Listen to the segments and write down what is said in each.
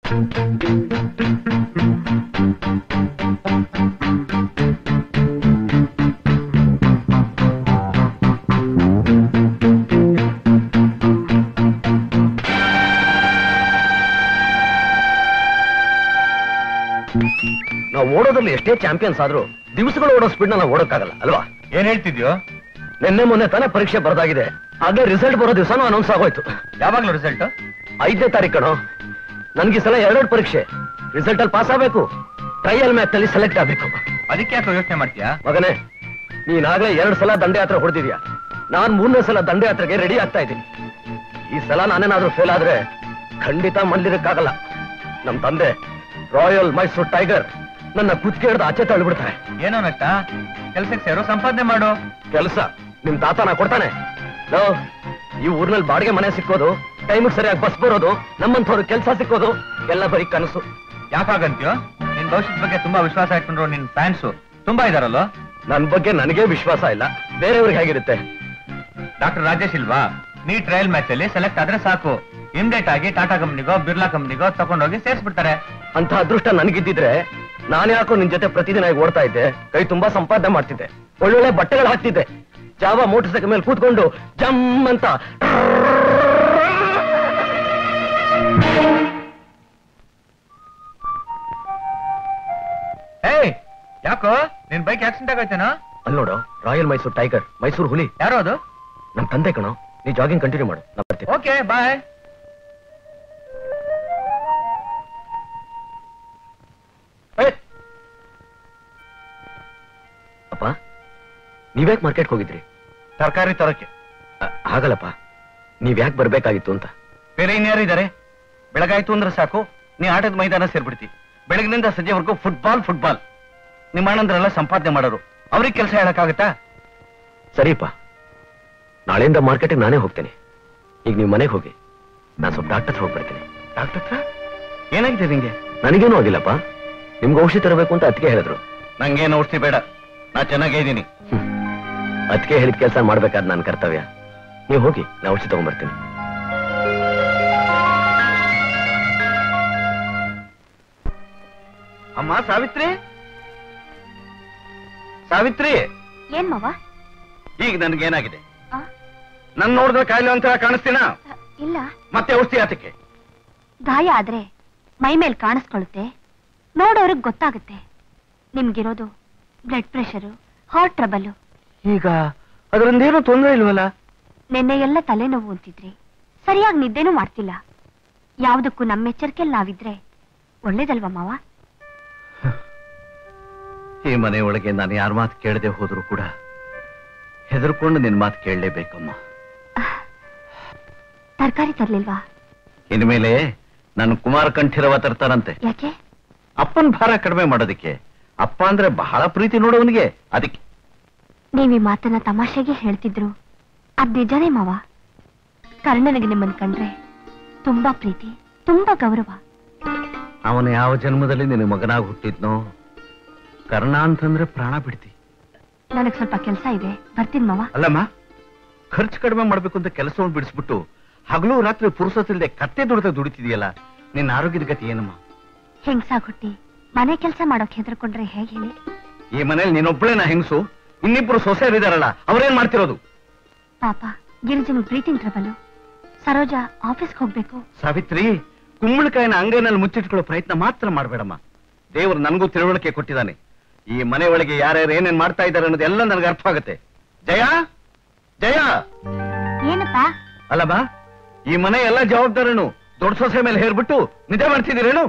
ನಾವು ಓಡೋದ್ರಲ್ಲಿ ಎಷ್ಟೇ ಚಾಂಪಿಯನ್ಸ್ ಆದ್ರೂ ದಿವಸಗಳು ಓಡೋ ಸ್ಪೀಡ್ ನಾವು ಓಡೋಕ್ಕಾಗಲ್ಲ ಅಲ್ವಾ ಏನ್ ಹೇಳ್ತಿದ್ಯೋ ನಿನ್ನೆ ಮೊನ್ನೆ ತಾನೇ ಪರೀಕ್ಷೆ ಬರ್ದಾಗಿದೆ ಆಗ್ಲೇ ರಿಸಲ್ಟ್ ಬರೋ ದಿವಸನೂ ಅನೌನ್ಸ್ ಆಗೋಯ್ತು ಯಾವಾಗ್ಲೂ ರಿಸಲ್ಟ್ ಐದನೇ ತಾರೀಕು ಕಣೋ ನನ್ಗೆ ಈ ಸಲ ಎರಡೆರಡು ಪರೀಕ್ಷೆ ರಿಸಲ್ಟ್ ಅಲ್ಲಿ ಪಾಸ್ ಆಗ್ಬೇಕು ಟ್ರಯಲ್ ಮ್ಯಾಚ್ ಅಲ್ಲಿ ಸೆಲೆಕ್ಟ್ ಆಗ್ಬೇಕು ಅದಕ್ಕೆ ಯಾಕೆ ಯೋಚನೆ ಮಾಡ್ತೀಯಾ ಮಗನೇ ನೀನಾಗ್ಲೇ ಎರಡು ಸಲ ದಂಡಯಾತ್ರೆ ಹೊಡೆದಿದ್ಯಾ ನಾನ್ ಮೂರನೇ ಸಲ ದಂಡಯಾತ್ರೆಗೆ ರೆಡಿ ಆಗ್ತಾ ಇದ್ದೀನಿ ಈ ಸಲ ನಾನೇನಾದ್ರೂ ಫೇಲ್ ಆದ್ರೆ ಖಂಡಿತ ಮನ್ಲಿರಕ್ಕಾಗಲ್ಲ ನಮ್ ತಂದೆ ರಾಯಲ್ ಮೈಸೂರ್ ಟೈಗರ್ ನನ್ನ ಕುತ್ತಿಗೆ ಹಿಡ್ದು ಆಚೆ ತಳ್ಳಿಬಿಡ್ತಾರೆ ಏನೋ ನಷ್ಟ ಕೆಲ್ಸಕ್ಕೆ ಸೇರೋ ಸಂಪಾದನೆ ಮಾಡು ಕೆಲಸ ನಿಮ್ ತಾತ ನಾ ಕೊಡ್ತಾನೆ ಲೋ, ಈ ಊರ್ನಲ್ಲಿ ಬಾಡಿಗೆ ಮನೆ ಸಿಕ್ಕೋದು ಟೈಮಿಗೆ ಸರಿಯಾಗಿ ಬಸ್ ಬರೋದು ನಮ್ಮಂಥವ್ರು ಕೆಲಸ ಸಿಕ್ಕೋದು ಎಲ್ಲ ಬರೀ ಕನಸು ಯಾಕಾಗಂತ್ಯೋ ನಿನ್ ಭವಿಷ್ಯದ ಬಗ್ಗೆ ತುಂಬಾ ವಿಶ್ವಾಸ ಇಟ್ಕೊಂಡ್ರು ನಿನ್ ಫ್ಯಾನ್ಸು ತುಂಬಾ ಇದಾರಲ್ಲೋ ನನ್ ಬಗ್ಗೆ ನನಗೆ ವಿಶ್ವಾಸ ಇಲ್ಲ ಬೇರೆಯವ್ರಿಗೆ ಹೇಗಿರುತ್ತೆ ಡಾಕ್ಟರ್ ರಾಜೇಶ್ ಇಲ್ವಾ ನೀ ಟ್ರಯಲ್ ಮ್ಯಾಚ್ ಅಲ್ಲಿ ಸೆಲೆಕ್ಟ್ ಆದ್ರೆ ಸಾಕು ಇಮ್ಡಿಯೇಟ್ ಆಗಿ ಟಾಟಾ ಕಂಪ್ನಿಗೋ ಬಿರ್ಲಾ ಕಂಪ್ನಿಗೋ ತಗೊಂಡೋಗಿ ಸೇರ್ಸ್ಬಿಡ್ತಾರೆ ಅಂತ ಅದೃಷ್ಟ ನನಗಿದ್ದಿದ್ರೆ ನಾನು ಯಾಕೋ ನಿನ್ ಜೊತೆ ಪ್ರತಿದಿನ ಈಗ ಓಡ್ತಾ ಇದ್ದೆ ಕೈ ತುಂಬಾ ಸಂಪಾದನೆ ಮಾಡ್ತಿದ್ದೆ ಒಳ್ಳೊಳ್ಳೆ ಬಟ್ಟೆಗಳು ಹಾಕ್ತಿದ್ದೆ ಜಾವ ಮೋಟರ್ ಸೈಕಲ್ ಮೇಲೆ ಕೂತ್ಕೊಂಡು ಜಮ್ ಅಂತ ಏಯ್ ಯಾಕೋ ನಿನ್ ಬೈಕ್ ಆಕ್ಸಿಡೆಂಟ್ ಆಗೈತೇನೋ ಅಲ್ಲಿ ನೋಡು ರಾಯಲ್ ಮೈಸೂರ್ ಟೈಗರ್ ಮೈಸೂರು ಹುಲಿ ಯಾರೋ ಅದು ನಮ್ ತಂದೆ ಕಣೋ ನೀ ಜಾಗಿಂಗ್ ಕಂಟಿನ್ಯೂ ಮಾಡು ನಾ ಬರ್ತೀನಿ ಓಕೆ ಬಾಯ್ ಏ! ಅಪ್ಪ ನೀವ್ಯಾಕೆ ಮಾರ್ಕೆಟ್ಗೆ ಹೋಗಿದ್ರಿ ತರಕಾರಿ ತರಕ್ಕೆ ಅ- ಹಾಗಲ್ಲಪ್ಪ ನೀವ್ಯಾಕೆ ಬರ್ಬೇಕಾಗಿತ್ತು ಅಂತ ಬೇರೆ ಇನ್ಯಾರು ಇದಾರೆ ಬೆಳಗಾಯ್ತು ಅಂದ್ರೆ ಸಾಕು ನೀ ಆಟದ ಮೈದಾನ ಸೇರ್ಬಿಡ್ತಿ ಬೆಳಗಿನಿಂದ ಸಂಜೆವರೆಗೂ ಫುಟ್ಬಾಲ್ ಫುಟ್ಬಾಲ್ ನಿಮ್ಮ ಅಣ್ಣಂದ್ರೆಲ್ಲ ಸಂಪಾದನೆ ಮಾಡೋರು ಅವ್ರಿಗೆ ಕೆಲಸ ಹೇಳಕ್ಕಾಗತ್ತಾ ಸರಿಪ್ಪ ನಾಳೆಯಿಂದ ಮಾರ್ಕೆಟಿಗೆ ನಾನೇ ಹೋಗ್ತೇನೆ ಈಗ ನೀವು ಮನೆಗೆ ಹೋಗಿ ನಾನು ಸ್ವಲ್ಪ ಡಾಕ್ಟರ್ ಹತ್ರ ಹೋಗ್ಬರ್ತೀನಿ ಡಾಕ್ಟರ್ ಹತ್ರ ಏನಾಗಿದೆ ನಿಂಗೆ ನನಗೇನೂ ಆಗಿಲ್ಲಪ್ಪ ನಿಮ್ಗೆ ಔಷಧಿ ತರಬೇಕು ಅಂತ ಅದಕ್ಕೆ ಹೇಳಿದ್ರು ನಂಗೇನು ಔಷಧಿ ಬೇಡ ನಾ ಚೆನ್ನಾಗೇ ಇದ್ದೀನಿ ಅದಕ್ಕೆ ಹೇಳಿದ ಕೆಲಸ ಮಾಡ್ಬೇಕಾದ್ ನನ್ನ ಕರ್ತವ್ಯ ನೀವು ಹೋಗಿ ನಾ ಔಷಧಿ ತಗೊಂಡ್ಬರ್ತೀನಿ ಅಮ್ಮ ಸಾವಿತ್ರಿ ಸಾವಿತ್ರಿ ಏನ್ ಮಾವ ಈಗ ನನ್ಗೇನಾಗಿದೆ ಆ? ನನ್ ನೋಡಿದ್ರೆ ಕಾಯಿಲೆ ಅಂತ ಕಾಣಿಸ್ತೀನ ಅ, ಇಲ್ಲ ಮತ್ತೆ ಔಷಧಿ ಆತಕ್ಕೆ ಗಾಯ ಆದ್ರೆ ಮೈ ಮೇಲ್ ಕಾಣಿಸ್ಕೊಳ್ಳುತ್ತೆ ನೋಡೋರ್ಗ್ ಗೊತ್ತಾಗುತ್ತೆ ನಿಮ್ಗಿರೋದು ಬ್ಲಡ್ ಪ್ರೆಷರು ಹಾರ್ಟ್ ಟ್ರಬಲ್ ಈಗ ಅದರಿಂದೇನು ತೊಂದರೆ ಇಲ್ವಲ್ಲ ನಿನ್ನೆ ಎಲ್ಲ ತಲೆನೋವು ಅಂತಿದ್ರಿ ಸರಿಯಾಗಿ ನಿದ್ದೆನೂ ಮಾಡ್ತಿಲ್ಲ ಯಾವ್ದಕ್ಕೂ ನಮ್ಮ ಎಚ್ಚರಿಕೆಯಲ್ಲಿ ನಾವಿದ್ರೆ ಒಳ್ಳೇದಲ್ವಾ ಮಾವ ಈ ಮನೆ ಒಳಗೆ ನಾನು ಯಾರ ಮಾತು ಕೇಳದೆ ಹೋದ್ರು ಕೂಡ ಹೆದರ್ಕೊಂಡು ನಿನ್ ಮಾತು ಕೇಳಲೇಬೇಕಮ್ಮ ತರಕಾರಿ ತರ್ಲಿಲ್ವಾ ಇನ್ಮೇಲೆ ನನ್ನ ಕುಮಾರ ಕಂಠಿರವ ತರ್ತಾರಂತೆ ಯಾಕೆ ಅಪ್ಪನ್ ಭಾರ ಕಡಿಮೆ ಮಾಡೋದಕ್ಕೆ ಅಪ್ಪ ಅಂದ್ರೆ ಬಹಳ ಪ್ರೀತಿ ನೋಡೋವನಿಗೆ ಅದಕ್ಕೆ ನೀವ್ ಈ ಮಾತನ್ನ ತಮಾಷೆಗೆ ಹೇಳ್ತಿದ್ರು ಅದ್ ನಿಜನೇ ಮಾವ ಕರ್ಣನಿಗೆ ನಿಮ್ಮನ್ ಕಂಡ್ರೆ ತುಂಬಾ ಪ್ರೀತಿ ತುಂಬಾ ಗೌರವ ಅವನು ಯಾವ ಜನ್ಮದಲ್ಲಿ ನಿನ್ನ ಮಗನಾಗಿ ಹುಟ್ಟಿದ್ನೋ ಕರ್ಣ ಅಂತಂದ್ರೆ ಪ್ರಾಣ ಬಿಡ್ತಿ ನನಗ್ ಸ್ವಲ್ಪ ಕೆಲ್ಸ ಇದೆ ಬರ್ತೀನಿ ಮಾವ ಅಲ್ಲಮ್ಮ ಖರ್ಚು ಕಡಿಮೆ ಮಾಡ್ಬೇಕು ಅಂತ ಕೆಲಸವನ್ನು ಬಿಡಿಸ್ಬಿಟ್ಟು ಹಗಲು ರಾತ್ರಿ ಪುರುಸತ್ತಿಲ್ಲದೆ ಕತ್ತೆ ದುಡ್ದ ದುಡಿತಿದೆಯಲ್ಲ ನಿನ್ನ ಆರೋಗ್ಯದ ಗತಿ ಏನಮ್ಮ ಹೆಂಗ್ಸಾಗ್ ಹುಟ್ಟಿ ಮನೆ ಕೆಲ್ಸ ಮಾಡೋಕ್ ಹೆದರ್ಕೊಂಡ್ರೆ ಹೇಗ್ ಹೇಳಿ ಈ ಮನೇಲಿ ನೀನೊಬ್ಬಳೇನ ಹೆಂಗಸು ಇನ್ನಿಬ್ರು ಸೊಸೆಯರಿದಾರಲ್ಲ ಅವ್ರೇನ್ ಮಾಡ್ತಿರೋದು ಪಾಪ ಗಿರಿಜನ್ ಬ್ರೀತಿಂಗ್ ಟ್ರಬಲ್ ಸರೋಜ ಆಫೀಸ್ಗೆ ಹೋಗ್ಬೇಕು ಸಾವಿತ್ರಿ ಕುಂಬಳಕಾಯಿನ ಅಂಗೈನಲ್ಲಿ ಮುಚ್ಚಿಟ್ಕೊಳ್ಳೋ ಪ್ರಯತ್ನ ಮಾತ್ರ ಮಾಡಬೇಡಮ್ಮ ದೇವರು ನನಗೂ ತಿಳುವಳಿಕೆ ಕೊಟ್ಟಿದ್ದಾನೆ ಈ ಮನೆ ಒಳಗೆ ಯಾರ್ಯಾರು ಏನೇನ್ ಮಾಡ್ತಾ ಇದ್ದಾರೆ ಅನ್ನೋದೆಲ್ಲ ನನಗೆ ಅರ್ಥ ಆಗುತ್ತೆ ಜಯ ಜಯ ಏನಪ್ಪ ಅಲ್ಲಮ್ಮ ಈ ಮನೆ ಎಲ್ಲ ಜವಾಬ್ದಾರನು ದೊಡ್ಡ ಸೊಸೆ ಮೇಲೆ ಹೇರ್ಬಿಟ್ಟು ನಿದ್ದೆ ಮಾಡ್ತಿದ್ದೀರೇನು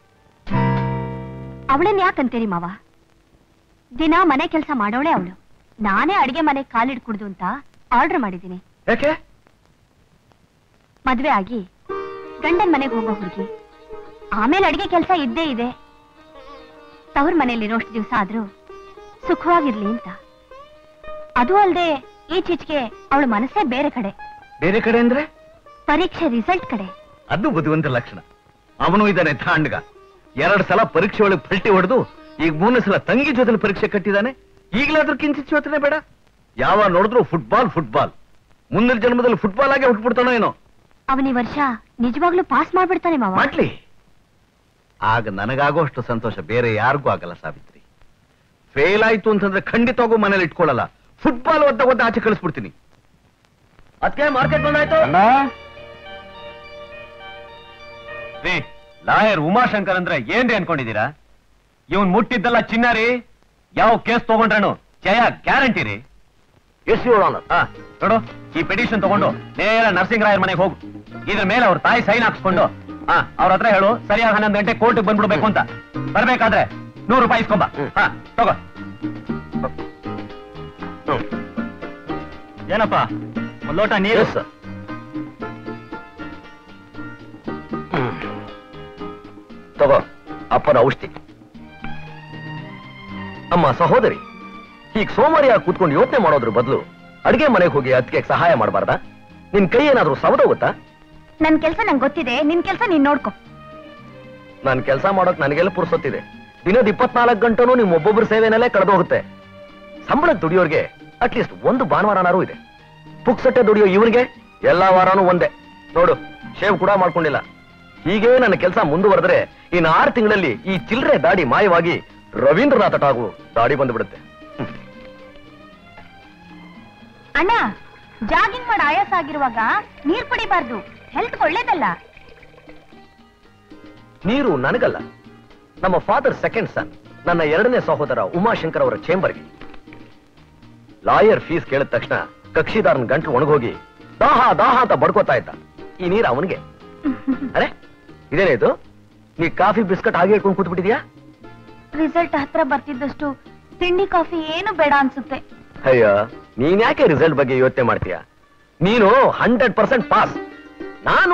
ಅವಳನ್ನ ಯಾಕಂತೀರಿ ಮಾವ ದಿನ ಮನೆ ಕೆಲಸ ಮಾಡೋಳೆ ಅವಳು ನಾನೇ ಅಡಿಗೆ ಮನೆ ಕಾಲಿಡ್ ಕುಡ್ದು ಅಂತ ಆರ್ಡರ್ ಮಾಡಿದ್ದೀನಿ ಯಾಕೆ ಮದ್ವೆ ಆಗಿ ಗಂಡನ್ ಮನೆಗೆ ಹೋಗೋ ಹುಡುಗಿ ಆಮೇಲೆ ಅಡಿಗೆ ಕೆಲಸ ಇದ್ದೇ ಇದೆ ತವ್ರ ಮನೇಲಿರೋಷ್ಟು ದಿವಸ ಆದ್ರೂ ಸುಖವಾಗಿರ್ಲಿ ಅಂತ ಅದು ಅಲ್ಲದೆ ಈಚೀಚೆಗೆ ಅವಳ ಮನಸ್ಸೇ ಬೇರೆ ಕಡೆ ಬೇರೆ ಕಡೆ ಅಂದ್ರೆ ಪರೀಕ್ಷೆ ರಿಸಲ್ಟ್ ಕಡೆ ಅದು ಬುದ್ಧಿವಂತ ಲಕ್ಷಣ ಅವನು ಇದ್ದಾನೆ ತಾಂಡ್ಗ ಎರಡು ಸಲ ಪರೀಕ್ಷೆ ಒಳಗೆ ಪಲ್ಟಿ ಹೊಡೆದು ಈಗ ಮೂರನೇ ಸಲ ತಂಗಿ ಜೊತೆ ಪರೀಕ್ಷೆ ಕಟ್ಟಿದ್ದಾನೆ ಈಗಲಾದ್ರೂ ಕಿಂಚಿತ್ ಯೋಚನೆ ಬೇಡ ಯಾವ ನೋಡಿದ್ರು ಫುಟ್ಬಾಲ್ ಫುಟ್ಬಾಲ್ ಮುಂದಿನ ಜನ್ಮದಲ್ಲಿ ಫುಟ್ಬಾಲ್ ಆಗೇ ಹುಟ್ಬಿಡ್ತಾನೋ ಏನೋ ಅವನ ಈ ವರ್ಷ ನಿಜವಾಗ್ಲೂ ಪಾಸ್ ಮಾಡ್ಬಿಡ್ತಾನೆ ಮಾವ ಮಾಡ್ಲಿ ಆಗ ನನಗಾಗೋಷ್ಟು ಸಂತೋಷ ಬೇರೆ ಯಾರಿಗೂ ಆಗಲ್ಲ ಸಾವಿತ್ರಿ ಫೇಲ್ ಆಯ್ತು ಅಂತಂದ್ರೆ ಖಂಡಿತವಾಗೂ ಮನೇಲಿ ಇಟ್ಕೊಳ್ಳಲ್ಲ ಫುಟ್ಬಾಲ್ ಒದ್ದ ಒದ್ದ ಆಚೆ ಕಳಿಸ್ಬಿಡ್ತೀನಿ ಅದಕ್ಕೆ ಮಾರ್ಕೆಟ್ ಬಂದಾಯ್ತು ರೀ ಲಾಯರ್ ಉಮಾಶಂಕರ್ ಅಂದ್ರೆ ಏನ್ರಿ ಅನ್ಕೊಂಡಿದೀರಾ ಇವನ್ ಮುಟ್ಟಿದ್ದಲ್ಲ ಚಿನ್ನ ರೀ ಯಾವ ಕೇಸ್ ತಗೊಂಡ್ರೇನು ಜಯ ಗ್ಯಾರಂಟಿ ರೀ ಎಸ್ ಯುವರ್ ಆನರ್ ಹಾ ನೋಡು ಈ ಪಿಟಿಷನ್ ತಗೊಂಡು ನೇರ ನರಸಿಂಗರಾಯರ್ ಮನೆಗೆ ಹೋಗು ಇದ್ರ ಮೇಲೆ ಅವ್ರ ತಾಯಿ ಸೈನ್ ಹಾಕ್ಸ್ಕೊಂಡು ಹಾ ಅವ್ರ ಹತ್ರ ಹೇಳು ಸರಿಯಾಗಿ ಹನ್ನೊಂದು ಗಂಟೆ ಕೋರ್ಟ್ಗೆ ಬಂದ್ಬಿಡ್ಬೇಕು ಅಂತ ಬರ್ಬೇಕಾದ್ರೆ ನೂರು ರೂಪಾಯಿ ಇಸ್ಕೊಂಬ ಹ್ಮ್. ಹಾ ತಗೋ ಹ್ಮ್ ಏನಪ್ಪ ಒಂದ್ ಲೋಟ ನೀರು ಎಸ್ ಸರ್ ತಗೋ ಅಪ್ಪನ ಔಷಧಿ ಅಮ್ಮ ಸಹೋದರಿ ಈಗ ಸೋಮವಾರಿಯಾಗಿ ಕೂತ್ಕೊಂಡು ಯೋಚನೆ ಮಾಡೋದ್ರ ಬದಲು ಅಡಿಗೆ ಮನೆಗೆ ಹೋಗಿ ಅದಕ್ಕೆ ಸಹಾಯ ಮಾಡಬಾರ್ದಾ ನಿನ್ ಕೈ ಏನಾದ್ರೂ ಸವದೋಗುತ್ತಾ ನನ್ ಕೆಲ್ಸ ನಂಗೆ ಗೊತ್ತಿದೆ ನಿನ್ ಕೆಲ್ಸ ನೀನ್ ನೋಡ್ಕೊ ನಾನ್ ಕೆಲಸ ಮಾಡೋಕ್ ನನಗೆಲ್ಲ ಪುರ್ಸೊತ್ತಿದೆ ದಿನದ ಇಪ್ಪತ್ನಾಲ್ಕು ಗಂಟೆನೂ ನಿಮ್ ಒಬ್ಬೊಬ್ಬರ ಸೇವೆನಲ್ಲೇ ಕಳೆದು ಹೋಗುತ್ತೆ ಸಂಬಳಕ್ಕೆ ದುಡಿಯೋರ್ಗೆ ಅಟ್ಲೀಸ್ಟ್ ಒಂದು ಭಾನುವಾರನಾರು ಇದೆ ಪುಕ್ಸಟ್ಟೆ ದುಡಿಯೋ ಇವನಿಗೆ ಎಲ್ಲಾ ವಾರನೂ ಒಂದೇ ನೋಡು ಶೇವ್ ಕೂಡ ಮಾಡ್ಕೊಂಡಿಲ್ಲ ಹೀಗೆ ನನ್ನ ಕೆಲಸ ಮುಂದುವರೆದ್ರೆ ಇನ್ನು ಆರು ತಿಂಗಳಲ್ಲಿ ಈ ಚಿಲ್ಲರೆ ದಾಡಿ ಮಾಯವಾಗಿ ರವೀಂದ್ರನಾಥ ಠಾಗೂರ್ ದಾಡಿ ಬಂದ್ಬಿಡುತ್ತೆ ಹ್ಮ್. ಅಣ್ಣ ಜಾಗಿಂಗ್ ಮಾಡಿ ಆಯಾಸ ಆಗಿರುವಾಗ ನೀರ್ ಕುಡಿಬಾರ್ದು ಹೆಲ್ತ್ ಒಳ್ಳೇದಲ್ಲ ನೀರು ನನಗಲ್ಲ ನಮ್ಮ ಫಾದರ್ ಸೆಕೆಂಡ್ ಸನ್ ನನ್ನ ಎರಡನೇ ಸಹೋದರ ಉಮಾಶಂಕರ್ ಅವರ ಚೇಂಬರ್ಗೆ ಲಾಯರ್ ಫೀಸ್ ಕೇಳಿದ ತಕ್ಷಣ ಕಕ್ಷಿದಾರನ ಗಂಟು ಒಣಗೋಗಿ ದಾಹ ದಾಹ ಅಂತ ಬಡ್ಕೋತಾ ಇದ್ದ ಈ ನೀರು ಅವನಿಗೆ ಅರೆ ಇದೇನಾಯ್ತು ನೀ ಕಾಫಿ ಬಿಸ್ಕಟ್ ಹಾಗೆ ಇಟ್ಕೊಂಡು ಕೂತ್ಬಿಟ್ಟಿದ್ಯಾ ರಿಸಲ್ಟ್ ಹತ್ರ ಬರ್ತಿದ್ದಷ್ಟು ತಿಂಡಿ ಕಾಫಿ ಏನು ಬೇಡ ಅನ್ಸುತ್ತೆ ಅಯ್ಯೋ ನೀನ್ ಯಾಕೆ ರಿಸಲ್ಟ್ ಬಗ್ಗೆ ಯೋಚನೆ ಮಾಡ್ತೀಯ ನೀನು ಹಂಡ್ರೆಡ್ ಪರ್ಸೆಂಟ್ ಪಾಸ್ ನಾನು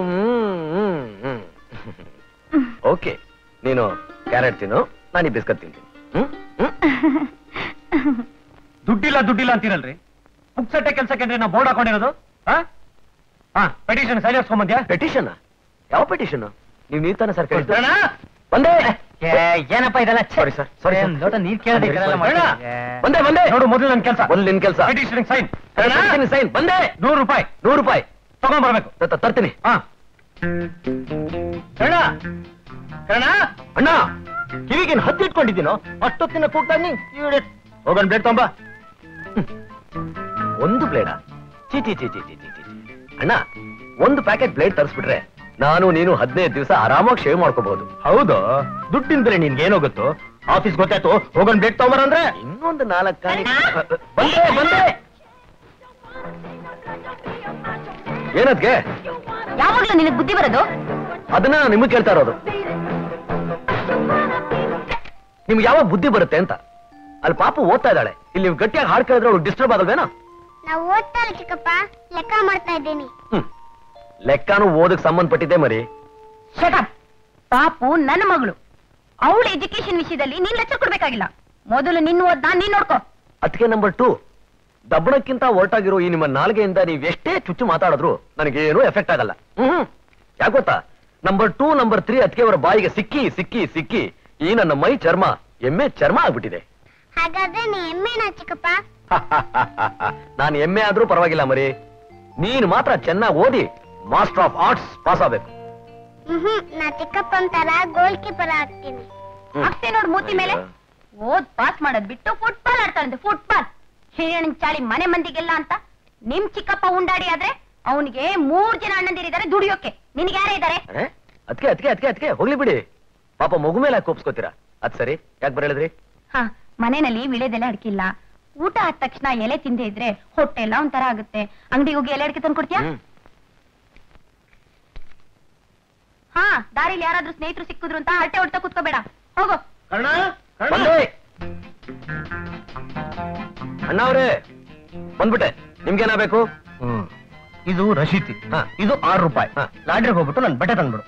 ಓಕೆ ನೀನು ಕ್ಯಾರೆಟ್ ತಿನ್ನು ನಾನು ಈ ಬಿಸ್ಕಟ್ ತಿಂತೀನಿ ಹ್ಮ್ ಹ್ಮ್ ದುಡ್ಡಿಲ್ಲ ದುಡ್ಡಿಲ್ಲ ಅಂತೀರಲ್ರಿ ಪುಕ್ಸಟ್ಟೆ ಕೆಲ್ಸಕ್ಕೆ ಅಂದ್ರೆ ನಾ ಬೋರ್ಡ್ ಹಾಕೊಂಡಿರೋದು ಹಾ ಹಾ ಪೆಟಿಷನ್ ಸೈನ್ ಹಾಕ್ಸ್ಕೊಂಬಂದ್ಯಾ ಪೆಟಿಷನ್ ಯಾವ ಪೆಟಿಷನ್ ನೀವು ನೀವ್ ತಾನೆ ಸರ್ ಕೇಳಿದ್ದು ಅಣ್ಣ! ಬಂದೆ ಏನಪ್ಪ ಇದೆಲ್ಲ ಸಾರಿ ಸರ್ ಸಾರಿ ಸರ್ ಲೋಟ ನೀರ್ ಕೇಳದೆ ಈ ಕಡೆ ಎಲ್ಲ ಬೇಡ. ಮಾಡ್ತೀಯ? ಬಂದೆ ಬಂದೆ ನೋಡು ಮೊದಲು ನನ್ ಕೆಲಸ ಒಂದ್ ನಿನ್ ಕೆಲಸ ಪೆಟಿಷನ್ ಸೈನ್ ಸೈನ್ ಬಂದೆ ನೂರು ರೂಪಾಯಿ ನೂರು ರೂಪಾಯಿ ತಗೊಂಡ್ ಬರ್ಬೇಕು ತ- ತ- ತರ್ತೀನಿ ಹಾ ಕರ್ಣ ಕರ್ಣ ಅಣ್ಣ ಕಿವಿಗೇನು ಹದ್ದು ಇಟ್ಕೊಂಡಿದ್ದೀನೋ ಅಷ್ಟೊತ್ತಿನ ಕೂಗ್ತಾನೆ ಹೋಗೋಣ ಬ್ಲೇಡ್ ತೊಂಬ ಒಂದು ಬ್ಲೇಡ ಚೀ ಚಿ ಚಿ ಚಿ ಚಿ ಚಿ ಚಿ ಅಣ್ಣ ಒಂದು ಪ್ಯಾಕೆಟ್ ಬ್ಲೇಡ್ ತರಿಸ್ಬಿಟ್ರೆ ನಾನು ನೀನು ಹದಿನೈದು ದಿವಸ ಆರಾಮಾಗಿ ಶೇವ್ ಮಾಡ್ಕೋಬಹುದು ಹೌದು ದುಡ್ಡಿನ ಬೆಲೆ ನಿನ್ಗೆ ಏನೋಗುತ್ತೋ ಆಫೀಸ್ ಗೊತ್ತಾಯ್ತು ಹೋಗೋಣ ಬ್ಲೇಡ್ ತಗೊಂಬರ ಅಂದ್ರೆ ಇನ್ನೊಂದು ನಾಲ್ಕು ಕಾಣಿ ಬಂದೆ ಬಂದೆ ಏನದ್ಗೆ ಯಾವಾಗ್ಲೂ ನಿನಗ್ ಬುದ್ಧಿ ಬರೋದು ಅದನ್ನ ನಾನು ನಿಮಗೆ ಕೇಳ್ತಾ ಇರೋದು ನಿಮ್ಗೆ ಯಾವ ಬುದ್ಧಿ ಬರುತ್ತೆ ಅಂತ ಅಲ್ಲಿ ಪಾಪ ಓದ್ತಾ ಇದ್ದಾಳೆ ಇಲ್ಲಿ ನೀವು ಗಟ್ಟಿಯಾಗಿ ಹಾಡ್ ಕೇಳಿದ್ರೆ ಅವ್ಳು ಡಿಸ್ಟರ್ಬ್ ಆಗಲ್ವೇನೋ ನಾವು ಓದ್ತಾ ಇಲ್ಲ ಚಿಕ್ಕಪ್ಪ ಲೆಕ್ಕ ಮಾಡ್ತಾ ಇದ್ದೀನಿ ಹ್ಮ್ ಲೆಕ್ಕನೂ ಓದಕ್ ಸಂಬಂಧಪಟ್ಟಿದ್ದೆ ಮರಿ ಶಟಪ್ ಪಾಪು ನನ್ನ ಮಗಳು ಅವಳ ಎಜುಕೇಶನ್ ವಿಷಯದಲ್ಲಿ ನೀನ್ ಲೆಚ್ಚ ಕೊಡ್ಬೇಕಾಗಿಲ್ಲ ಮೊದಲು ನಿನ್ನ ಓದ್ನ ನೀನ್ ನೋಡ್ಕೋ ಅದಕ್ಕೆ ನಂಬರ್ ಟೂ ದಬ್ಬಣಕ್ಕಿಂತ ಹೊರಟಾಗಿರೋ ಈ ನಿಮ್ಮ ನಾಲ್ಗೆಯಿಂದ ನೀವು ಎಷ್ಟೇ ಚುಚ್ಚು ಮಾತಾಡಿದ್ರು ನನಗೇನು ಎಫೆಕ್ಟ್ ಆಗಲ್ಲ ಹ್ಮ್ ಯಾಕೆ ಗೊತ್ತಾ ನಂಬರ್ ಟೂ ನಂಬರ್ ತ್ರೀ ಅದಕ್ಕೆ ಅವರ ಬಾಯಿಗೆ ಸಿಕ್ಕಿ ಸಿಕ್ಕಿ ಸಿಕ್ಕಿ ಈ ನನ್ನ ಮೈ ಚರ್ಮ ಎಮ್ಮೆ ಚರ್ಮ ಆಗ್ಬಿಟ್ಟಿದೆ ಹಾಗಾದ್ರೆ ನೀ ಎಮ್ಮೆನಾ ಚಿಕ್ಕಪ್ಪ ನಾನು ಎಮ್ಮೆ ಆದ್ರೂ ಪರವಾಗಿಲ್ಲ ಮರಿ ನೀನು ಮಾತ್ರ ಚೆನ್ನಾಗಿ ಓದಿ ಮಾಸ್ಟರ್ ಆಫ್ ಆರ್ಟ್ಸ್ ಪಾಸ್ ಆಗ್ಬೇಕು ಹ್ಮ್ ನಾ ಚಿಕ್ಕಪ್ಪನ್ ತರ ಗೋಲ್ ಕೀಪರ್ ಆಗ್ತೀನಿ ಹ್ಮ್. ಆಗ್ತೇ ನೋಡು ಮೂತಿ ಮೇಲೆ ಓದ್ ಪಾಸ್ ಮಾಡೋದ್ ಬಿಟ್ಟು ಫುಟ್ಬಾಲ್ ಆಡ್ತಾರಂತೆ ಫುಟ್ಬಾಲ್ ಹಿರಿಯಣ್ಣ ಚಾಳಿ ಮನೆ ಮಂದಿಗೆಲ್ಲ ಅಂತ ನಿಮ್ ಚಿಕ್ಕಪ್ಪ ಉಂಡಾಡಿ ಆದ್ರೆ ಅವನಿಗೆ ಮೂರ್ ಜನ ಅಣ್ಣಂದಿರಿದ್ದಾರೆ ದುಡಿಯೋಕೆ ನಿನ್ಗೆ ಯಾರೇ ಇದ್ದಾರೆ ಅರೆ ಅದಕ್ಕೆ ಅದಕ್ಕೆ ಅದಕ್ಕೆ ಅದಕ್ಕೆ ಹೋಗ್ಲಿ ಬಿಡಿ ಪಾಪ ಮಗು ಮೇಲೆ ಕೋಪಿಸ್ಕೋತೀರಾ ಅದ್ ಸರಿ ಯಾಕೆ ಬರಳಿದ್ರಿ ಹ ಮನೆಯಲ್ಲಿ ವಿಳೆದೆಲೆ ಅಡ್ಕಿಲ್ಲ ಊಟ ಆದ ತಕ್ಷಣ ಎಲೆ ತಿಂದೆ ಇದ್ರೆ ಹೊಟ್ಟೆ ಎಲ್ಲ ಒಂಥರ ಆಗುತ್ತೆ ಅಂಗಡಿಗೆ ಹೋಗಿ ಎಲೆ ಅಡಿಕೆ ತಂದ್ಕೊಡ್ತೀಯಾ ಹ್ಮ್. ಹಾ ದಾರಿಲಿ ಯಾರಾದ್ರೂ ಸ್ನೇಹಿತರು ಸಿಕ್ಕಿದ್ರು ಅಂತ ಹರಟೆ ಹೊಡ್ತಾ ಕುತ್ಕೋಬೇಡ ಹೋಗು ಕರ್ಣ ಕರ್ಣ ಬಂದೆ ಅಣ್ಣ ಅವ್ರೆ ಬಂದ್ಬಿಟ್ಟೆ ನಿಮ್ಗೇನಾಗಬೇಕು ಇದು ರಶೀತಿ ಹಾ. ಇದು ಆರು ರೂಪಾಯಿ ಹಾ. ಲಾಂಡ್ರಿಗೆ ಹೋಗ್ಬಿಟ್ಟು ನನ್ ಬಟ್ಟೆ ತಂದ್ಬಿಡು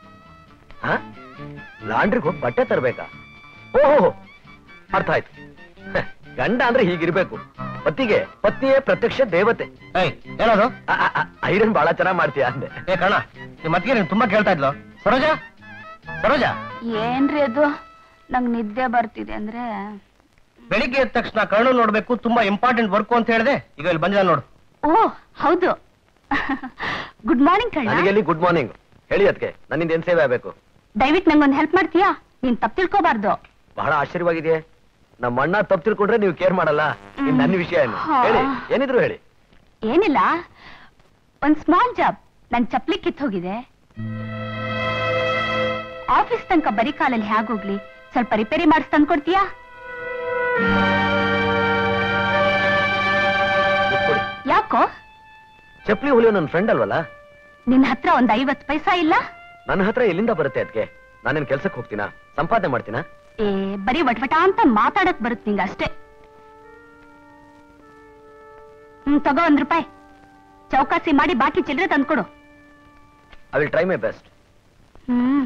ಲಾಂಡ್ರಿಗೆ ಹೋಗಿ ಬಟ್ಟೆ ತರಬೇಕಾ ಓಹೋ ಅರ್ಥ ಆಯ್ತು ಹ, ಗಂಡ ಅಂದ್ರೆ ಹೀಗಿರ್ಬೇಕು ಪತಿಗೆ ಪತ್ನಿಯೇ ಪ್ರತ್ಯಕ್ಷ ದೇವತೆ ಏಯ್ ಏನದು ಆ, ಆ, ಆ, ಐರನ್ ಬಹಳ ಚೆನ್ನಾಗ್ ಮಾಡ್ತೀಯ ಅಂದೆ ಏ ಕರ್ಣ ನಿಮ್ ಮತ್ತಿಗೆ ನೀನ್ ತುಂಬಾ ಕೇಳ್ತಾ ಇದ್ಲು ಸರೋಜ ಸರೋಜ ಏನ್ರಿ ಅದು ನಂಗ್ ನಿದ್ದೆ ಬರ್ತಿದೆ ಅಂದ್ರೆ ಬೆಳಿಗ್ಗೆ ಎದ್ದ ತಕ್ಷಣ ಕರ್ಣ ನೋಡ್ಬೇಕು ತುಂಬಾ ಇಂಪಾರ್ಟೆಂಟ್ ವರ್ಕ್ ಅಂತ ಹೇಳಿದೆ ಈಗ ಇಲ್ಲಿ ಬಂದಿದ ನೋಡು ಓ ಹೌದು ಗುಡ್ ಮಾರ್ನಿಂಗ್ ಕಳ್ಳ ನನಗೆಲ್ಲಿ ಗುಡ್ ಮಾರ್ನಿಂಗ್ ಹೇಳಿ ಅದಕ್ಕೆ ನನ್ನಿಂದ ಏನ್ ಸೇವೆ ಆಗ್ಬೇಕು ದಯವಿಟ್ಟು ನಂಗೊಂದು ಹೆಲ್ಪ್ ಮಾಡ್ತೀಯಾ ನೀನ್ ತಪ್ಪು ತಿಳ್ಕೋಬಾರ್ದು ಬಹಳ ಆಶ್ಚರ್ಯವಾಗಿದೆ ನಮ್ಮ ಅಣ್ಣ ತಪ್ಪು ತಿಳ್ಕೊಂಡ್ರೆ ನೀವು ಕೇರ್ ಮಾಡಲ್ಲ ಇನ್ ನನ್ನ ವಿಷಯ ಏನು ಹಾ. ಹೇಳಿ ಏನಿದ್ರು ಹೇಳಿ ಏನಿಲ್ಲ ಒಂದ್ ಸ್ಮಾಲ್ ಜಾಬ್ ನನ್ ಚಪ್ಲಿ ಕಿತ್ ಹೋಗಿದೆ ಆಫೀಸ್ ತನಕ ಬರೀ ಕಾಲಲ್ಲಿ ಹೇಗೋಗ್ಲಿ ಸ್ವಲ್ಪ ರಿಪೇರಿ ಮಾಡಿಸ್ ತಂದ್ಕೊಡ್ತೀಯಾ ದುಡ್ಡು ಕೊಡಿ. ಯಾಕೋ ಚಪ್ಲಿ ಹೊಲಿಯೋ ನನ್ನ ಫ್ರೆಂಡ್ ಅಲ್ವಲ್ಲ ನಿನ್ ಹತ್ರ ಒಂದ್ ಐವತ್ ಪೈಸಾ ಇಲ್ಲ ನನ್ನ ಹತ್ರ ಎಲ್ಲಿಂದ ಬರುತ್ತೆ ಅದಕ್ಕೆ ನಾನೇನ್ ಕೆಲ್ಸಕ್ಕೆ ಹೋಗ್ತೀನಾ ಸಂಪಾದನೆ ಮಾಡ್ತೀನಾ ಏ ಬರೀ ವಟವಟ ಅಂತ ಮಾತಾಡಕ್ ಬರುತ್ತೆ ನಿಂಗ ಅಷ್ಟೇ ಹ್ಮ್ ತಗೋ ಒಂದ್ ರೂಪಾಯಿ ಚೌಕಾಸಿ ಮಾಡಿ ಬಾಕಿ ಚಿಲ್ಲರೆ ತಂದ್ಕೊಡು I will try my best hmm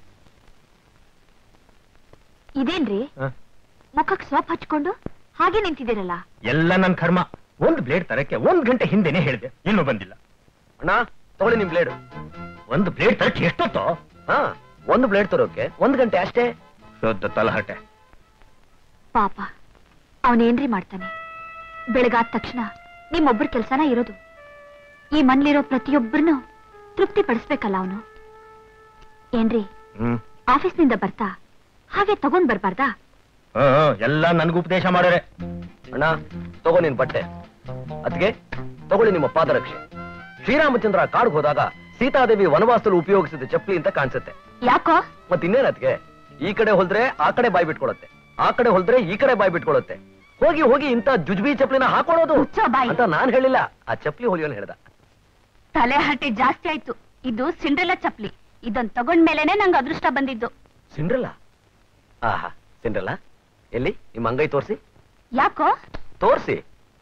ಇದೇನ್ರಿ ಮುಖಕ್ ಸೋಪ್ ಹಚ್ಕೊಂಡು ಹಾಗೆ ನಿಂತಿದ್ದೀರಲ್ಲ ಎಲ್ಲ ನನ್ ಕರ್ಮ ಒಂದ್ ಬ್ಲೇಡ್ ತರಕ್ಕೆ ಒಂದ್ ಗಂಟೆ ಹಿಂದೆನೆ ಹೇಳಿದೆ ಇನ್ನೂ ಬಂದಿಲ್ಲ ಅಣ್ಣ ತಗೊಳ್ಳಿ ನಿಮ್ ಬ್ಲೇಡ್ ಒಂದ್ ಬ್ಲೇಡ್ ತರಕ್ಕೆ ಎಷ್ಟೊತ್ತೋ ಹಾ ಒಂದು ಬ್ಲೇಡ್ ತರೋಕೆ ಒಂದ್ ಗಂಟೆ ಅಷ್ಟೇ ಶುದ್ಧ ತಲಹಟೆ ಪಾಪ ಅವನೇನ್ರಿ ಮಾಡ್ತಾನೆ ಬೆಳಗಾದ ತಕ್ಷಣ ನಿಮ್ಮೊಬ್ಬರ ಕೆಲ್ಸನ ಇರೋದು ಈ ಮನ್ಲಿರೋ ಪ್ರತಿಯೊಬ್ಬರನ್ನು ತೃಪ್ತಿ ಪಡಿಸ್ಬೇಕಲ್ಲ ಅವನು ಏನ್ರಿ ಹ್ಮ್ ಆಫೀಸ್ನಿಂದ ಬರ್ತಾ ಹಾಗೆ ತಗೊಂಡ್ ಬರ್ಬಾರ್ದಾ ಹ್ಮ್, ಹ್ಮ್, ಎಲ್ಲ ನನ್ಗೂ ಉಪದೇಶ ಮಾಡೋರೆ ಅಣ್ಣ ತಗೋ ನಿನ್ ಬಟ್ಟೆ ಅದ್ಗೆ ತಗೊಳ್ಳಿ ನಿಮ್ಮ ಪಾದರಕ್ಷೆ ಶ್ರೀರಾಮಚಂದ್ರ ಕಾಡ್ಗೆ ಹೋದಾಗ ಸೀತಾದೇವಿ ವನವಾಸದಲ್ಲಿ ಉಪಯೋಗಿಸಿದ ಚಪ್ಪಲಿ ಅಂತ ಕಾಣಿಸುತ್ತೆ ಯಾಕೋ ಮತ್ ಇನ್ನೇನ್ ಅದ್ಗೆ ಈ ಕಡೆ ಹೊಲ್ದ್ರೆ ಆ ಕಡೆ ಬಾಯ್ ಬಿಟ್ಕೊಳತ್ತೆ ಆ ಕಡೆ ಹೊಲ್ದ್ರೆ ಈ ಕಡೆ ಬಾಯ್ ಬಿಟ್ಕೊಳತ್ತೆ ಹೋಗಿ ಹೋಗಿ ಇಂತ ಜುಜ್ಬಿ ಚಪ್ಲಿನ ಹಾಕೊಳ್ಳೋದು ಮುಚ್ಚೋ ಬಾಯಿ. ಅಂತ ನಾನ್ ಹೇಳಿಲ್ಲ ಆ ಚಪ್ಲಿ ಹೊಲಿಯೋನ್ ಹೇಳ್ದ ತಲೆ ಹರಟೆ ಜಾಸ್ತಿ ಆಯ್ತು ಇದು ಸಿಂಡ್ರೆಲ್ಲ ಚಪ್ಲಿ ಇದನ್ ತಗೊಂಡ್ಮೇಲೆನೆ ನಂಗೆ ಅದೃಷ್ಟ ಬಂದಿದ್ದು ಸಿಂಡ್ರಲ್ಲ ಆಹಾ ಸಿಂಡ್ರಲ್ಲ ಎಲ್ಲಿ ನಿಮ್ಮ ಅಂಗೈ ತೋರಿಸಿ ಯಾಕೋ ತೋರಿಸಿ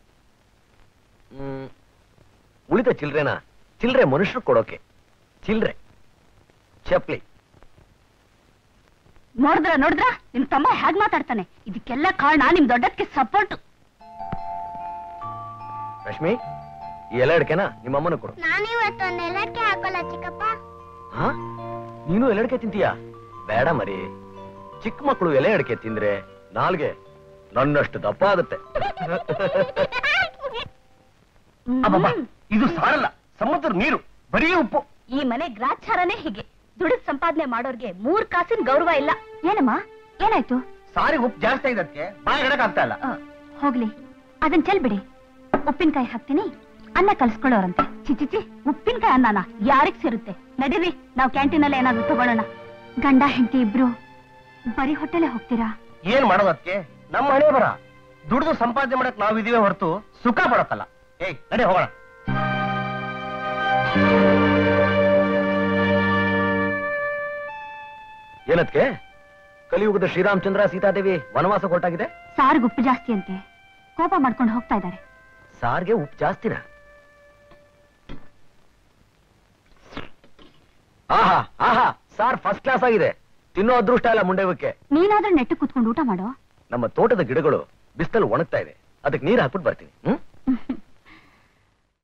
ಹ್ಮ್ ಉಳಿದ ಚಿಲ್ರೆನ ಚಿಲ್ರೆ ಮನುಷ್ಯರು ಕೊಡೋಕೆ ಚಿಲ್ರೆ ಚಪ್ಲಿ ನೋಡಿದ್ರ ನೋಡಿದ್ರ ನಿಮ್ ತಮ್ಮ ಹೇಗ್ ಮಾತಾಡ್ತಾನೆ ಇದಕ್ಕೆಲ್ಲ ಕಾರಣ ನಿಮ್ ದೊಡ್ಡಕ್ಕೆ ಸಪೋರ್ಟ್ ರಶ್ಮಿ ಈ ಎಲೆ ಅಡಿಕೆನ ನಿಮ್ಮ ಅಮ್ಮನ ಕೊಡು ನಾನಿವತ್ತು ಒಂದ್ ಎಲ್ಲಕ್ಕೆ ಹಾಕೋಲ್ಲ ಚಿಕ್ಕಪ್ಪ ಹಾ ನೀನು ಎಲೆ ಅಡಿಕೆ ತಿಂತೀಯಾ ಬೇಡ ಮರಿ ಚಿಕ್ಕ ಮಕ್ಕಳು ಎಲೆ ಅಡಿಕೆ ತಿಂದ್ರೆ ನಾಲ್ಗೆ ನನ್ನಷ್ಟು ದಪ್ಪ ಆಗುತ್ತೆ ಅಬ್ಬಬ್ಬಾ, ಇದು ಸಾರಲ್ಲ ಸಮುದ್ರ ನೀರು ಬರೀ ಉಪ್ಪು ಈ ಮನೆ ಗ್ರಾಚಾರನೇ ಹೀಗೆ ದುಡಿದ್ ಸಂಪಾದನೆ ಮಾಡೋರ್ಗೆ ಮೂರ್ ಕಾಸಿನ ಗೌರವ ಇಲ್ಲ ಏನಮ್ಮ ಏನಾಯ್ತು ಸಾರಿ ಉಪ್ಪು ಜಾಸ್ತಿ ಆಗಿದ್ದಕ್ಕೆ ಬಾಯಿ ಆಗ್ತಾ ಇಲ್ಲ ಆ, ಹೋಗ್ಲಿ ಅದನ್ ಚೆಲ್ಬಿಡಿ ಉಪ್ಪಿನಕಾಯಿ ಹಾಕ್ತೀನಿ ಅನ್ನ ಕಲ್ಸ್ಕೊಳ್ಳೋರಂತೆ ಚಿಚಿಚಿ ಉಪ್ಪಿನಕಾಯಿ ಅನ್ನನ ಯಾರಿಗ್ ಸೇರುತ್ತೆ ನಡೀರಿ ನಾವ್ ಕ್ಯಾಂಟೀನಲ್ಲಿ ಏನಾದ್ರು ತಗೊಳ್ಳೋಣ ಗಂಡ ಹೆಂಡತಿ ಇಬ್ರು ಬರೀ ಹೊಟ್ಟೆಲೆ ಹೋಗ್ತೀರಾ ಏನ್ ಮಾಡೋದಕ್ಕೆ ನಮ್ಮ ಹಣೆ ಬರ ದುಡ್ದು ಸಂಪಾದನೆ ಮಾಡಕ್ ನಾವ್ ಇದೀವಿ ಹೊರತು ಸುಖ ಪಡಕ್ಕಲ್ಲ ಏಯ್ ನಡಿ ಹೋಗೋಣ ಏನದ್ಕೆ ಕಲಿಯುಗದ ಶ್ರೀರಾಮಚಂದ್ರ ಸೀತಾದೇವಿ ವನವಾಸ ಹೊರಟಾಗಿದೆ ಸಾರ್ಗ್ ಉಪ್ಪು ಜಾಸ್ತಿ ಅಂತೆ ಕೋಪ ಮಾಡ್ಕೊಂಡು ಹೋಗ್ತಾ ಇದ್ದಾರೆ ಸಾರ್ಗೆ ಉಪ್ಪು ಜಾಸ್ತಿನ ಆಹಾ ಆಹಾ ಸಾರ್ ಫಸ್ಟ್ ಕ್ಲಾಸ್ ಆಗಿದೆ ತಿನ್ನೋ ಅದೃಷ್ಟ ಇಲ್ಲ ಮುಂಡೆವಕ್ಕೆ ನೀನಾದ್ರೂ ನೆಟ್ಟು ಕುತ್ಕೊಂಡು ಊಟ ಮಾಡೋ ನಮ್ಮ ತೋಟದ ಗಿಡಗಳು ಬಿಸ್ತಲು ಒಣಗ್ತಾ ಇದೆ ಅದಕ್ಕೆ ನೀರು ಹಾಕ್ಬಿಟ್ಟು ಬರ್ತೀನಿ ಹ್ಮ್